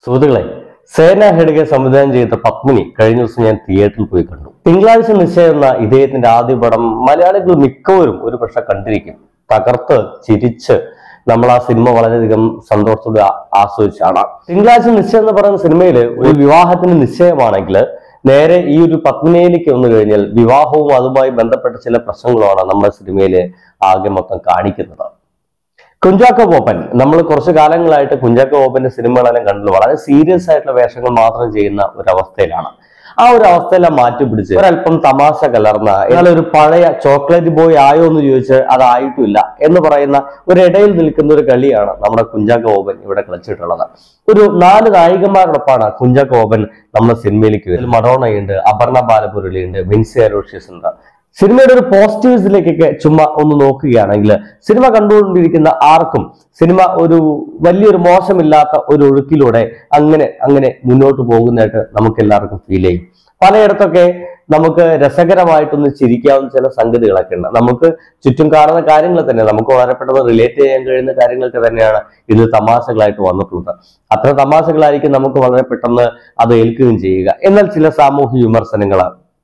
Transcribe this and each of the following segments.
സുഹൃത്തുക്കളെ സേന ഹെഡ്ഗെ സംവിധാനം ചെയ്ത പത്മിനി കഴിഞ്ഞ ദിവസം ഞാൻ തിയേറ്ററിൽ പോയി കണ്ടു തിങ്കളാഴ്ച നിശ്ചയം എന്ന ഇദ്ദേഹത്തിന്റെ ആദ്യ പടം മലയാളികൾ മിക്കവരും ഒരു പക്ഷെ കണ്ടിരിക്കും തകർത്ത് ചിരിച്ച് നമ്മൾ ആ സിനിമ വളരെയധികം സന്തോഷത്തോടെ ആ- ആസ്വദിച്ചാണ് തിങ്കളാഴ്ച നിശ്ചയം എന്ന് പറയുന്ന സിനിമയിൽ ഒരു വിവാഹത്തിന് നിശ്ചയമാണെങ്കിൽ നേരെ ഈ ഒരു പത്മിനിയിലേക്ക് വന്നു കഴിഞ്ഞാൽ വിവാഹവും അതുമായി ബന്ധപ്പെട്ട ചില പ്രശ്നങ്ങളുമാണ് നമ്മുടെ സിനിമയിൽ ആകെ മൊത്തം കാണിക്കുന്നത് കുഞ്ചാക്കോ ബോപ്പൻ നമ്മൾ കുറച്ച് കാലങ്ങളായിട്ട് കുഞ്ചാക്കോ ബോപ്പന്റെ സിനിമകളെല്ലാം കണ്ടു വളരെ സീരിയസ് ആയിട്ടുള്ള വേഷങ്ങൾ മാത്രം ചെയ്യുന്ന ഒരു അവസ്ഥയിലാണ് ആ ഒരു അവസ്ഥയെല്ലാം മാറ്റി പിടിച്ച് ഒരല്പം തമാശ കലർന്ന എന്നാൽ ഒരു പഴയ ചോക്ലേറ്റ് ബോയ് ആയോ എന്ന് ചോദിച്ച് അതായിട്ടില്ല എന്ന് പറയുന്ന ഒരു ഇടയിൽ നിൽക്കുന്ന ഒരു കളിയാണ് നമ്മുടെ കുഞ്ചാക്കോ ബോബൻ ഇവിടെ കളിച്ചിട്ടുള്ളത് ഒരു നാല് നായികമാരോടൊപ്പമാണ് കുഞ്ചാക്കോ ബോബൻ നമ്മുടെ സിനിമയിലേക്ക് വരുന്നത് മഡോണയുണ്ട് അപർണ ബാലമുരളിയുണ്ട് വിൻസി അരോഷ്യസ് ഉണ്ട് സിനിമയുടെ ഒരു പോസിറ്റീവ്സിലേക്കൊക്കെ ചുമ്മാ ഒന്ന് നോക്കുകയാണെങ്കിൽ സിനിമ കണ്ടുകൊണ്ടിരിക്കുന്ന ആർക്കും സിനിമ ഒരു വലിയൊരു മോശമില്ലാത്ത ഒരു ഒഴുക്കിലൂടെ അങ്ങനെ അങ്ങനെ മുന്നോട്ട് പോകുന്നതായിട്ട് നമുക്ക് എല്ലാവർക്കും ഫീൽ ചെയ്യും പലയിടത്തൊക്കെ നമുക്ക് രസകരമായിട്ടൊന്ന് ചിരിക്കാവുന്ന ചില സംഗതികളൊക്കെ ഉണ്ട് നമുക്ക് ചുറ്റും കാണുന്ന കാര്യങ്ങൾ തന്നെ നമുക്ക് വളരെ പെട്ടെന്ന് റിലേറ്റ് ചെയ്യാൻ കഴിയുന്ന കാര്യങ്ങളൊക്കെ തന്നെയാണ് ഇത് തമാശകളായിട്ട് വന്നിട്ടുള്ളത് അത്ര തമാശകളായിരിക്കും നമുക്ക് വളരെ പെട്ടെന്ന് അത് ഏൽക്കുകയും ചെയ്യുക എന്നാൽ ചില സാമൂഹ്യ വിമർശനങ്ങൾ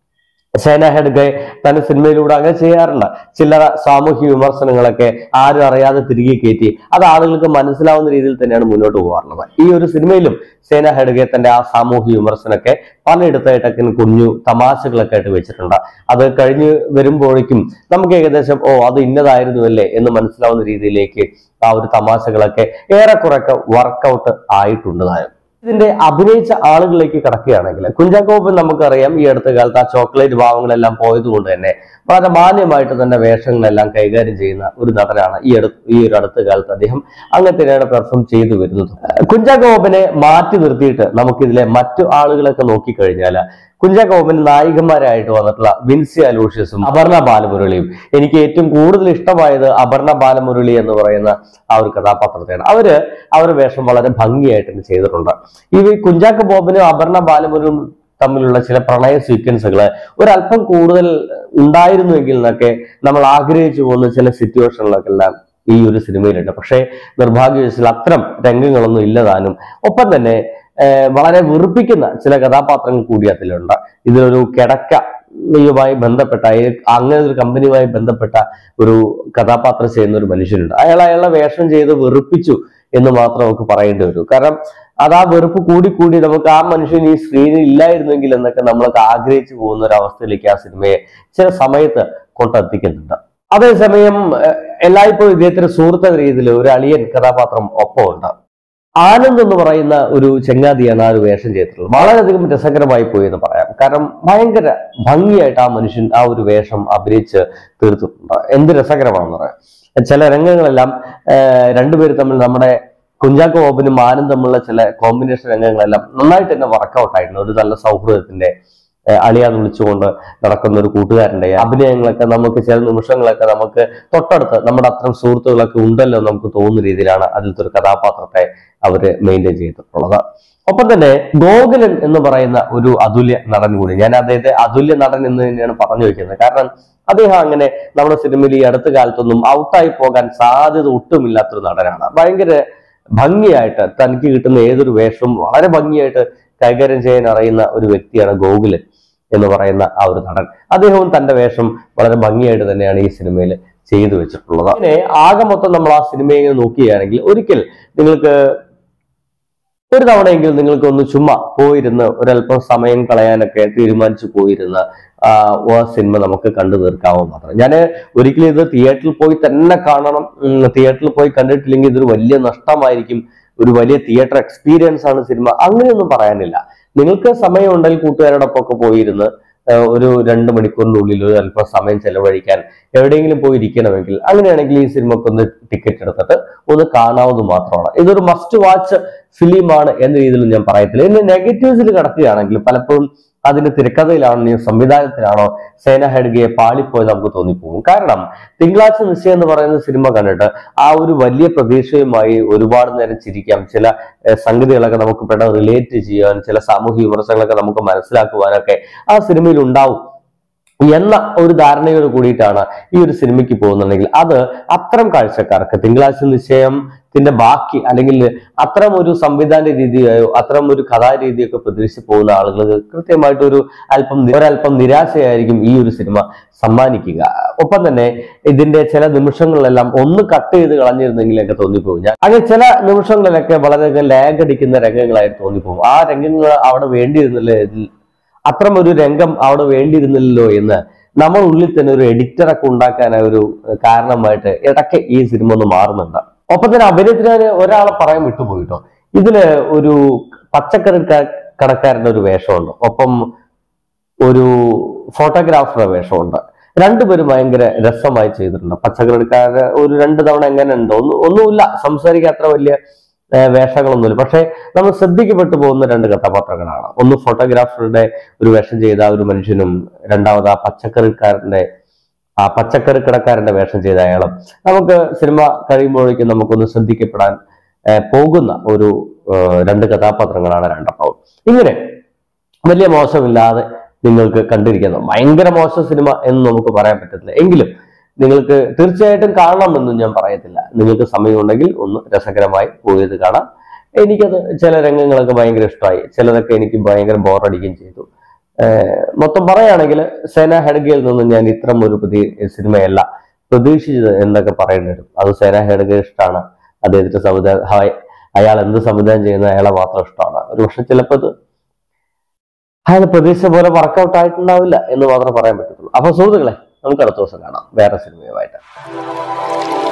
സേന ഹെഡ്ഗെ തന്റെ സിനിമയിലൂടെ അങ്ങനെ ചെയ്യാറുണ്ട് ചില സാമൂഹ്യ വിമർശനങ്ങളൊക്കെ ആരും അറിയാതെ തിരികെ കയറ്റി അത് ആളുകൾക്ക് മനസ്സിലാവുന്ന രീതിയിൽ തന്നെയാണ് മുന്നോട്ട് പോകാറുള്ളത് ഈ ഒരു സിനിമയിലും സേന ഹെഡ്ഗെ തന്റെ ആ സാമൂഹ്യ വിമർശനമൊക്കെ പലയിടത്തായിട്ടൊക്കെ കുഞ്ഞു തമാശകളൊക്കെ ആയിട്ട് വെച്ചിട്ടുണ്ട് അത് കഴിഞ്ഞ് വരുമ്പോഴേക്കും നമുക്ക് ഏകദേശം ഓ അത് ഇന്നതായിരുന്നു അല്ലേ എന്ന് മനസ്സിലാവുന്ന രീതിയിലേക്ക് ആ ഒരു തമാശകളൊക്കെ ഏറെക്കുറെയൊക്കെ വർക്കൗട്ട് ആയിട്ടുണ്ട് താനും ഇതിന്റെ അഭിനയിച്ച ആളുകളിലേക്ക് കടക്കുകയാണെങ്കിൽ കുഞ്ചാക്കോപ്പൻ നമുക്കറിയാം ഈ അടുത്ത കാലത്ത് ആ ചോക്ലേറ്റ് ഭാവങ്ങളെല്ലാം പോയത് കൊണ്ട് തന്നെ വളരെ മാന്യമായിട്ട് തന്നെ വേഷങ്ങളെല്ലാം കൈകാര്യം ചെയ്യുന്ന ഒരു നടനാണ് ഈ അടുത്ത് ഈ ഒരു അടുത്ത കാലത്ത് അദ്ദേഹം അങ്ങനെ തന്നെയാണ് പെർഫോം ചെയ്തു വരുന്നത് കുഞ്ചാക്കോപ്പനെ മാറ്റി നിർത്തിയിട്ട് നമുക്കിതിലെ മറ്റു ആളുകളൊക്കെ നോക്കിക്കഴിഞ്ഞാൽ കുഞ്ചാക്കോപ്പന് നായികമാരായിട്ട് വന്നിട്ടുള്ള വിൻസി അലൂഷ്യസും അപർണ ബാലമുരളിയും എനിക്ക് ഏറ്റവും കൂടുതൽ ഇഷ്ടമായത് അപർണ ബാലമുരളി എന്ന് പറയുന്ന ആ ഒരു കഥാപാത്രത്തെയാണ് അവര് അവരുടെ വേഷം വളരെ ഭംഗിയായിട്ട് തന്നെ ചെയ്തിട്ടുണ്ട് ഈ കുഞ്ചാക്ക ബോബനും അപർണ ബാലമുരളിയും തമ്മിലുള്ള ചില പ്രണയ സീക്വൻസുകൾ ഒരല്പം കൂടുതൽ ഉണ്ടായിരുന്നുവെങ്കിൽ എന്നൊക്കെ നമ്മൾ ആഗ്രഹിച്ചു പോകുന്ന ചില സിറ്റുവേഷനിലൊക്കെ എല്ലാം ഈ ഒരു സിനിമയിലുണ്ട് പക്ഷേ നിർഭാഗ്യവശാൽ അത്തരം രംഗങ്ങളൊന്നും ഇല്ലതാനും ഒപ്പം തന്നെ ഏർ വളരെ വെറുപ്പിക്കുന്ന ചില കഥാപാത്രങ്ങൾ കൂടി അതിലുണ്ട് ഇതിലൊരു കിടക്ക യുമായി ബന്ധപ്പെട്ട ഈ- അങ്ങനെ ഒരു കമ്പനിയുമായി ബന്ധപ്പെട്ട ഒരു കഥാപാത്രം ചെയ്യുന്ന ഒരു മനുഷ്യനുണ്ട് അയാൾ അയാളുടെ വേഷം ചെയ്ത് വെറുപ്പിച്ചു എന്ന് മാത്രം നമുക്ക് പറയേണ്ടി വരും കാരണം അത് ആ വെറുപ്പ് കൂടി കൂടി നമുക്ക് ആ മനുഷ്യൻ ഈ സ്ക്രീനിൽ ഇല്ലായിരുന്നെങ്കിൽ എന്നൊക്കെ നമ്മളൊക്കെ ആഗ്രഹിച്ചു പോകുന്ന ഒരു അവസ്ഥയിലേക്ക് ആ സിനിമയെ ചില സമയത്ത് കൊണ്ടെത്തിക്കുന്നുണ്ട് അതേസമയം ഏഹ്, എല്ലായ്പ്പോഴും ഇദ്ദേഹത്തിന്റെ സുഹൃത്ത് എന്ന രീതിയിൽ ഒരു അളിയൻ കഥാപാത്രം ഒപ്പമുണ്ട് ആനന്ദ് എന്ന് പറയുന്ന ഒരു ചെങ്ങാതിയാണ് ആ ഒരു വേഷം ചെയ്തിട്ടുള്ളത് വളരെയധികം രസകരമായി പോയി എന്ന് പറയാം കാരണം ഭയങ്കര ഭംഗിയായിട്ട് ആ മനുഷ്യൻ ആ ഒരു വേഷം അഭിനയിച്ച് തീർത്തിട്ടുണ്ട് എന്ത് രസകരമാണെന്ന് പറയാം ചില രംഗങ്ങളെല്ലാം ആഹ് രണ്ടുപേര് തമ്മിൽ നമ്മുടെ കുഞ്ചാക്കോ ബോബനും ആനന്ദ് തമ്മിലുള്ള ചില കോമ്പിനേഷൻ രംഗങ്ങളെല്ലാം നന്നായിട്ട് തന്നെ വർക്കൗട്ട് ആയിട്ടുണ്ട് ഒരു നല്ല സൗഹൃദത്തിന്റെ ആഹ് അളിയാന്ന് വിളിച്ചുകൊണ്ട് നടക്കുന്ന ഒരു കൂട്ടുകാരന്റെ അഭിനയങ്ങളൊക്കെ നമുക്ക് ചില നിമിഷങ്ങളൊക്കെ നമുക്ക് തൊട്ടടുത്ത് നമ്മുടെ അത്തരം സുഹൃത്തുക്കളൊക്കെ ഉണ്ടല്ലോ എന്ന് നമുക്ക് തോന്നുന്ന രീതിയിലാണ് അതിലത്തെ ഒരു കഥാപാത്രത്തെ അവര് മെയിൻറ്റെയിൻ ചെയ്തിട്ടുള്ളത് ഒപ്പം തന്നെ ഗോകുലൻ എന്ന് പറയുന്ന ഒരു അതുല്യ നടൻ കൂടി ഞാൻ അദ്ദേഹത്തെ അതുല്യ നടൻ എന്ന് തന്നെയാണ് പറഞ്ഞു വെക്കുന്നത് കാരണം അദ്ദേഹം അങ്ങനെ നമ്മുടെ സിനിമയിൽ ഈ അടുത്ത കാലത്തൊന്നും ഔട്ടായി പോകാൻ സാധ്യത ഒട്ടുമില്ലാത്തൊരു നടനാണ് ഭയങ്കര ഭംഗിയായിട്ട് തനിക്ക് കിട്ടുന്ന ഏതൊരു വേഷവും വളരെ ഭംഗിയായിട്ട് കൈകാര്യം ചെയ്യാൻ അറിയുന്ന ഒരു വ്യക്തിയാണ് ഗോകുലൻ എന്ന് പറയുന്ന ആ ഒരു നടൻ അദ്ദേഹവും തന്റെ വേഷം വളരെ ഭംഗിയായിട്ട് തന്നെയാണ് ഈ സിനിമയിൽ ചെയ്തു വെച്ചിട്ടുള്ളത് അങ്ങനെ ആകെ മൊത്തം നമ്മൾ ആ സിനിമയെ ഇങ്ങനെ നോക്കുകയാണെങ്കിൽ ഒരിക്കൽ നിങ്ങൾക്ക് ഒരു തവണയെങ്കിലും നിങ്ങൾക്ക് ഒന്ന് ചുമ്മാ പോയിരുന്ന് ഒരല്പം സമയം കളയാനൊക്കെ തീരുമാനിച്ചു പോയിരുന്ന ആ ആ സിനിമ നമുക്ക് കണ്ടു തീർക്കാവോ മാത്രം ഞാൻ ഒരിക്കലും ഇത് തിയേറ്ററിൽ പോയി തന്നെ കാണണം ഉം, തിയേറ്ററിൽ പോയി കണ്ടിട്ടില്ലെങ്കിൽ ഇതൊരു വലിയ നഷ്ടമായിരിക്കും ഒരു വലിയ തിയേറ്റർ എക്സ്പീരിയൻസ് ആണ് സിനിമ അങ്ങനെയൊന്നും പറയാനില്ല നിങ്ങൾക്ക് സമയമുണ്ടെങ്കിൽ കൂട്ടുകാരോടൊപ്പം ഒക്കെ പോയിരുന്ന് ആ, ഒരു രണ്ട് മണിക്കൂറിന്റെ ഉള്ളിൽ ഒരു അല്പം സമയം ചെലവഴിക്കാൻ എവിടെയെങ്കിലും പോയി ഇരിക്കണമെങ്കിൽ അങ്ങനെയാണെങ്കിൽ ഈ സിനിമക്ക് ഒന്ന് ടിക്കറ്റ് എടുത്തിട്ട് ഒന്ന് കാണാവുന്നത് മാത്രമാണ് ഇതൊരു മസ്റ്റ് വാച്ച് ഫിലിമാണ് എന്ന രീതിയിൽ ഞാൻ പറയത്തില്ല ഇനി നെഗറ്റീവ്സിൽ കിടക്കുകയാണെങ്കിൽ പലപ്പോഴും അതിന്റെ തിരക്കഥയിലാണോ ഇനി സംവിധാനത്തിലാണോ സേന ഹെഡ്ഗയെ പാളിപ്പോയി നമുക്ക് തോന്നിപ്പോകും കാരണം തിങ്കളാഴ്ച നിശ്ചയം എന്ന് പറയുന്ന സിനിമ കണ്ടിട്ട് ആ ഒരു വലിയ പ്രതീക്ഷയുമായി ഒരുപാട് നേരം ചിരിക്കാം ചില ഏഹ്, സംഗതികളൊക്കെ നമുക്ക് പെട്ടെന്ന് റിലേറ്റ് ചെയ്യാൻ ചില സാമൂഹിക വിമർശനങ്ങളൊക്കെ നമുക്ക് മനസ്സിലാക്കുവാനൊക്കെ ആ സിനിമയിൽ ഉണ്ടാവും എന്ന ഒരു ധാരണയോട് കൂടിയിട്ടാണ് ഈ ഒരു സിനിമയ്ക്ക് പോകുന്നുണ്ടെങ്കിൽ അത് അത്തരം കാഴ്ചക്കാർക്ക് തിങ്കളാഴ്ച നിശ്ചയത്തിന്റെ ബാക്കി അല്ലെങ്കിൽ അത്തരം ഒരു സംവിധാന രീതിയോ അത്തരം ഒരു കഥാരീതിയൊക്കെ പ്രതീക്ഷിച്ച് പോകുന്ന ആളുകൾക്ക് കൃത്യമായിട്ട് ഒരു അല്പം ഒരല്പം നിരാശയായിരിക്കും ഈ ഒരു സിനിമ സമ്മാനിക്കുക ഒപ്പം തന്നെ ഇതിന്റെ ചില നിമിഷങ്ങളിലെല്ലാം ഒന്ന് കട്ട് ചെയ്ത് കളഞ്ഞിരുന്നെങ്കിലൊക്കെ തോന്നിപ്പോകും ഞാൻ അങ്ങനെ ചില നിമിഷങ്ങളിലൊക്കെ വളരെയധികം ലാഗ് അടിക്കുന്ന രംഗങ്ങളായിട്ട് തോന്നിപ്പോകും ആ രംഗങ്ങൾ അവിടെ വേണ്ടിയിരുന്നില്ല അത്തരം ഒരു രംഗം അവിടെ വേണ്ടിയിരുന്നില്ലല്ലോ എന്ന് നമ്മൾ ഉള്ളിൽ തന്നെ ഒരു എഡിറ്ററൊക്കെ ഉണ്ടാക്കാൻ ഒരു കാരണമായിട്ട് ഇടയ്ക്ക് ഈ സിനിമ ഒന്ന് മാറുന്നുണ്ട് ഒപ്പം തന്നെ അഭിനയത്തിന് ഒരാളെ പറയാൻ വിട്ടുപോയിട്ടോ ഇതില് ഒരു പച്ചക്കറി ക- കടക്കാരന്റെ ഒരു വേഷമുണ്ട് ഒപ്പം ഒരു ഫോട്ടോഗ്രാഫറുടെ വേഷമുണ്ട് രണ്ടുപേരും ഭയങ്കര രസമായി ചെയ്തിട്ടുണ്ട് പച്ചക്കറിക്കാര് ഒരു രണ്ട് തവണ എങ്ങനെ ഉണ്ട് ഒന്നും ഒന്നുമില്ല സംസാരിക്കാൻ അത്ര വലിയ ഏർ വേഷങ്ങളൊന്നുമില്ല പക്ഷെ നമ്മൾ ശ്രദ്ധിക്കപ്പെട്ടു പോകുന്ന രണ്ട് കഥാപാത്രങ്ങളാണ് ഒന്ന് ഫോട്ടോഗ്രാഫറുടെ ഒരു വേഷം ചെയ്ത ആ ഒരു മനുഷ്യനും രണ്ടാമത് ആ പച്ചക്കറിക്കാരന്റെ ആ പച്ചക്കറി കടക്കാരന്റെ വേഷം ചെയ്ത അയാളും നമുക്ക് സിനിമ കഴിയുമ്പോഴേക്കും നമുക്കൊന്ന് ശ്രദ്ധിക്കപ്പെടാൻ ഏർ പോകുന്ന ഒരു ഏർ രണ്ട് കഥാപാത്രങ്ങളാണ് രണ്ടെണ്ണവും ഇങ്ങനെ വലിയ മോശമില്ലാതെ നിങ്ങൾക്ക് കണ്ടിരിക്കുന്ന ഭയങ്കര മോശം സിനിമ എന്ന് നമുക്ക് പറയാൻ പറ്റത്തില്ല എങ്കിലും നിങ്ങൾക്ക് തീർച്ചയായിട്ടും കാണണമെന്നും ഞാൻ പറയത്തില്ല നിങ്ങൾക്ക് സമയമുണ്ടെങ്കിൽ ഒന്ന് രസകരമായി പോയത് കാണാം എനിക്കത് ചില രംഗങ്ങളൊക്കെ ഭയങ്കര ഇഷ്ടമായി ചിലതൊക്കെ എനിക്ക് ഭയങ്കര ബോറടിക്കുകയും ചെയ്തു ഏർ മൊത്തം പറയുകയാണെങ്കിൽ സേന ഹെഡ്ഗയിൽ നിന്ന് ഞാൻ ഇത്തരം ഒരു പുതിയ സിനിമയല്ല പ്രതീക്ഷിച്ചത് എന്നൊക്കെ പറയേണ്ടി വരും അത് സേന ഹെഡ്ഗ ഇഷ്ടമാണ് അദ്ദേഹത്തിന്റെ സംവിധാനം ഹായ് അയാൾ എന്ത് സംവിധാനം ചെയ്യുന്ന അയാളെ മാത്രം ഇഷ്ടമാണ് ഒരു പക്ഷെ ചിലപ്പോൾ ഇത് അയാൾ പ്രതീക്ഷിച്ച പോലെ വർക്കൗട്ട് ആയിട്ടുണ്ടാവില്ല എന്ന് മാത്രമേ പറയാൻ പറ്റത്തുള്ളൂ അപ്പൊ സുഹൃത്തുക്കളെ നമുക്ക് അടുത്ത ദിവസം കാണാം വേറെ സിനിമയുമായിട്ട്